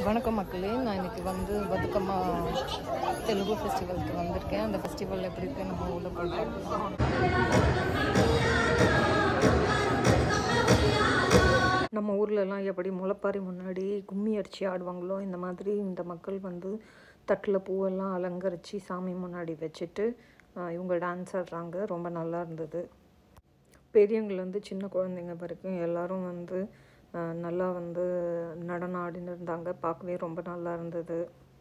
வணக்கம் மக்களே நான் இன்னைக்கு வந்து பதுக்கம்மா தெலுங்கு ஃபெஸ்டிவலுக்கு வந்திருக்கேன் அந்த ஃபெஸ்டிவல் எப்படி இருக்கு நம்ம உள்ள போய் பார்க்கலாம் நம்ம ஊர்லலாம் எப்படி முளைப்பாரி முன்னாடி கும்மி அடித்து ஆடுவாங்களோ இந்த மாதிரி இந்த மக்கள் வந்து தட்டில் பூவெல்லாம் அலங்கரித்து சாமி முன்னாடி வச்சுட்டு ஆஹ், இவங்க டான்ஸ் ஆடுறாங்க ரொம்ப நல்லா இருந்தது பெரியவங்கலேருந்து சின்ன குழந்தைங்க வரைக்கும் எல்லாரும் வந்து ஆஹ், நல்லா வந்து நடனம் ஆடின்னு இருந்தாங்க பார்க்கவே ரொம்ப நல்லா இருந்தது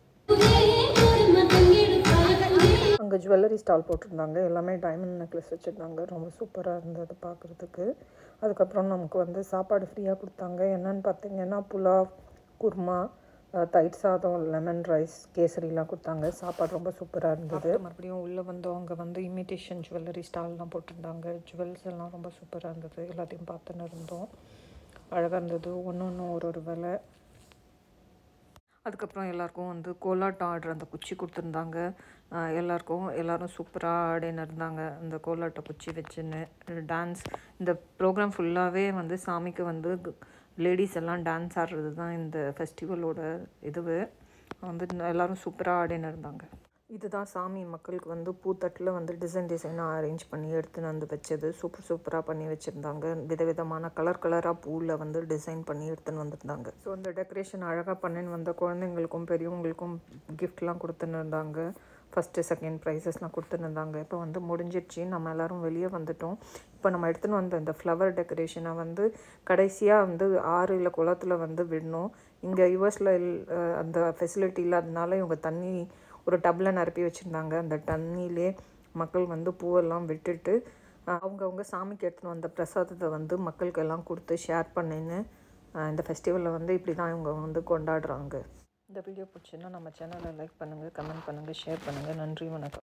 அங்கே ஜுவல்லரி ஸ்டால் போட்டிருந்தாங்க எல்லாமே டைமண்ட் நெக்லஸ் வச்சுருந்தாங்க ரொம்ப சூப்பராக இருந்தது பார்க்குறதுக்கு அதுக்கப்புறம் நமக்கு வந்து சாப்பாடு ஃப்ரீயாக கொடுத்தாங்க என்னன்னு பார்த்தீங்கன்னா புலாவ் குருமா அஹ், தயிர் சாதம் லெமன் ரைஸ் கேசரிலாம் கொடுத்தாங்க சாப்பாடு ரொம்ப சூப்பராக இருந்தது மறுபடியும் உள்ளே வந்தவங்க வந்து இமிட்டேஷன் ஜுவல்லரி ஸ்டால்லாம் போட்டிருந்தாங்க ஜுவல்ஸ் எல்லாம் ரொம்ப சூப்பராக இருந்தது எல்லாத்தையும் பார்த்துன்னு இருந்தோம் அழகாக இருந்தது ஒன்று ஒன்று ஒரு ஒரு விலை அதுக்கப்புறம் எல்லாருக்கும் வந்து கோலாட்டம் ஆடுற அந்த குச்சி கொடுத்துருந்தாங்க ஆஹ் எல்லாருக்கும் எல்லாரும் சூப்பராக ஆடின்னு இருந்தாங்க அந்த கோலாட்ட குச்சி வச்சுன்னு டான்ஸ் இந்த ப்ரோக்ராம் ஃபுல்லாகவே வந்து சாமிக்கு வந்து லேடிஸ் எல்லாம் டான்ஸ் ஆடுறது தான் இந்த ஃபெஸ்டிவலோட இதுவு வந்து எல்லாரும் சூப்பராக ஆடின்னு இருந்தாங்க இதுதான் சாமி மக்களுக்கு வந்து பூத்தட்டில் வந்து டிசைன் டிசைனாக அரேஞ்ச் பண்ணி எடுத்துன்னு வந்து வச்சது சூப்பர் சூப்பராக பண்ணி வச்சுருந்தாங்க விதவிதமான கலர் கலராக பூவில் வந்து டிசைன் பண்ணி எடுத்துன்னு வந்திருந்தாங்க ஸோ அந்த டெக்கரேஷன் அழகாக பண்ணின்னு வந்த குழந்தைங்களுக்கும் பெரியவங்களுக்கும் கிஃப்ட்லாம் கொடுத்துன்னு இருந்தாங்க ஃபஸ்ட்டு செகண்ட் ப்ரைஸஸ்லாம் கொடுத்துன்னு இருந்தாங்க இப்போ வந்து முடிஞ்சிடுச்சு நம்ம எல்லாரும் வெளியே வந்துட்டோம் இப்போ நம்ம எடுத்துன்னு வந்த இந்த ஃப்ளவர் டெக்கரேஷனை வந்து கடைசியாக வந்து ஆறு இல்லை குளத்துல வந்து விடணும் இங்கே யூஎஸில் அந்த ஃபெசிலிட்டி இல்லாதனால இவங்க தண்ணி ஒரு டப்பில் நிரப்பி வச்சுருந்தாங்க அந்த தண்ணியிலே மக்கள் வந்து பூவெல்லாம் விட்டுட்டு அஹ், அவங்கவங்க சாமிக்கு எடுத்துன்னு வந்த பிரசாதத்தை வந்து மக்களுக்கு எல்லாம் கொடுத்து ஷேர் பண்ணின்னு அஹ், இந்த ஃபெஸ்டிவலில் வந்து இப்படி தான் இவங்க வந்து கொண்டாடுறாங்க இந்த வீடியோ பிடிச்சுன்னா நம்ம சேனலை லைக் பண்ணுங்கள் கமெண்ட் பண்ணுங்கள் ஷேர் பண்ணுங்கள் நன்றி வணக்கம்